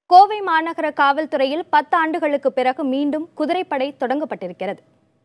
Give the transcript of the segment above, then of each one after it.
கோவை மாநகர காவல்துறையில் பத்து ஆண்டுகளுக்கு பிறகு மீண்டும் குதிரைப்படை தொடங்கப்பட்டிருக்கிறது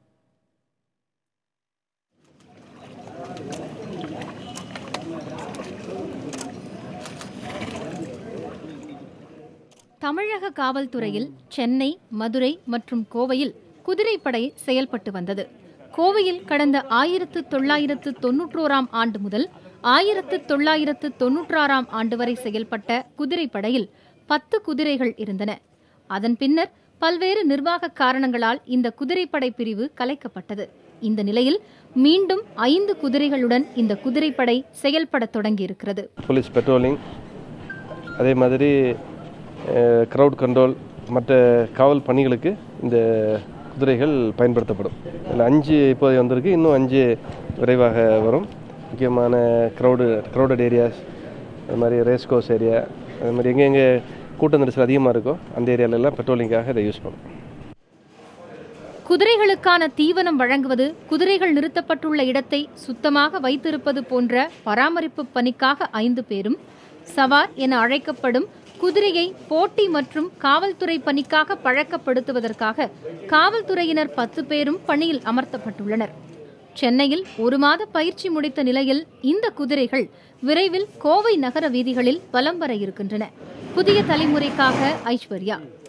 தமிழக காவல்துறையில் சென்னை மதுரை மற்றும் கோவையில் குதிரைப்படை செயல்பட்டு வந்தது கோவையில் கடந்த ஆயிரத்து தொள்ளாயிரத்து தொன்னூற்றோராம் ஆண்டு முதல் ஆயிரத்து தொள்ளாயிரத்து தொன்னூற்றாறாம் ஆண்டு வரை செயல்பட்ட குதிரைப்படையில் பத்து குதிரைகள் இருந்தன அதன் பின்னர் பல்வேறு நிர்வாக காரணங்களால் இந்த குதிரைப்படை பிரிவு கலைக்கப்பட்டது இந்த நிலையில் மீண்டும் ஐந்து குதிரைகளுடன் இந்த குதிரைப்படை செயல்படத் தொடங்கியிருக்கிறது போலீஸ் பெட்ரோலிங் அதே மாதிரி க்ரௌட் கண்ட்ரோல் மற்ற காவல் பணிகளுக்கு இந்த குதிரைகள் பயன்படுத்தப்படும் இதில் அஞ்சு இப்போது வந்திருக்கு இன்னும் அஞ்சு விரைவாக வரும் முக்கியமான க்ரௌடு க்ரௌடட் ஏரியாஸ் அது மாதிரி ரேஸ் கோர்ஸ் ஏரியா அது மாதிரி எங்கெங்கே கூட்ட நெரிசல் அதிகமாக இருக்கோ அந்த ஏரியாலெல்லாம் பெட்ரோலிங்காக இதை யூஸ் பண்ணும் குதிரைகளுக்கான தீவனம் வழங்குவது குதிரைகள் நிறுத்தப்பட்டுள்ள இடத்தை சுத்தமாக வைத்திருப்பது போன்ற பராமரிப்பு பணிக்காக ஐந்து பேரும் சவார் என அழைக்கப்படும் குதிரையை போட்டி மற்றும் காவல்துறை பணிக்காக பழக்கப்படுத்துவதற்காக காவல்துறையினர் பத்து பேரும் பணியில் அமர்த்தப்பட்டுள்ளனர் சென்னையில் ஒரு மாத பயிற்சி முடித்த நிலையில் இந்த குதிரைகள் விரைவில் கோவை நகர வீதிகளில் வலம் வர இருக்கின்றன புதிய தலைமுறைக்காக ஐஸ்வர்யா